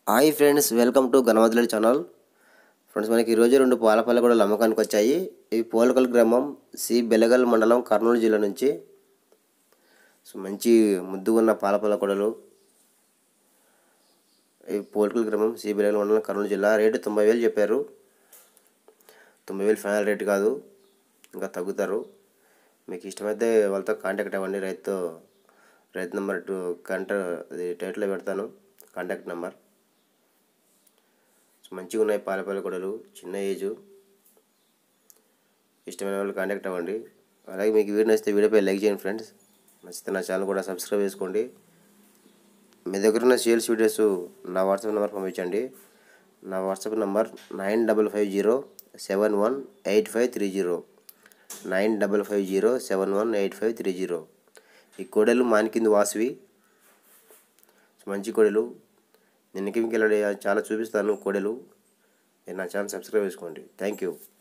hi friends welcome to గణమతులడి channel friends మనకి ఈరోజు రెండు పాలపల్ల కూడా అమ్మకానికి వచ్చాయి ఇవి పోలకల్ గ్రామం సి బెలగల్ మండలం కర్నూలు జిల్లా నుంచి సో మంచి ముద్దుగా ఉన్న పాలపల్ల కొడలు ఇవి పోలకల్ గ్రామం సి బెలగల్ మండలం కర్నూలు జిల్లా రేటు తొంభై వేలు చెప్పారు తొంభై వేలు ఫైనల్ రేట్ కాదు ఇంకా తగ్గుతారు మీకు ఇష్టమైతే వాళ్ళతో కాంటాక్ట్ అవ్వండి రైతుతో రైతు నెంబర్ టూ కంట అది టైట్లో పెడతాను కాంటాక్ట్ నెంబర్ సో మంచిగా ఉన్నాయి పాలపాల కొడలు చిన్న ఏజు ఇష్టమైన వాళ్ళు కాంటాక్ట్ అవ్వండి అలాగే మీకు వీడియో నచ్చితే వీడియోపై లైక్ చేయండి ఫ్రెండ్స్ నచ్చితే నా ఛానల్ కూడా సబ్స్క్రైబ్ చేసుకోండి మీ దగ్గర ఉన్న సేల్స్ వీడియోస్ నా వాట్సాప్ నెంబర్ పంపించండి నా WhatsApp number nine double five zero seven one eight five three zero nine double five zero seven one eight five three zero ఈ కోడలు మానికింది వాసువి మంచి కోడలు నేను ఇంకెళ్ళి చాలా చూపిస్తాను కోడలు నా ఛానల్ సబ్స్క్రైబ్ చేసుకోండి థ్యాంక్ యూ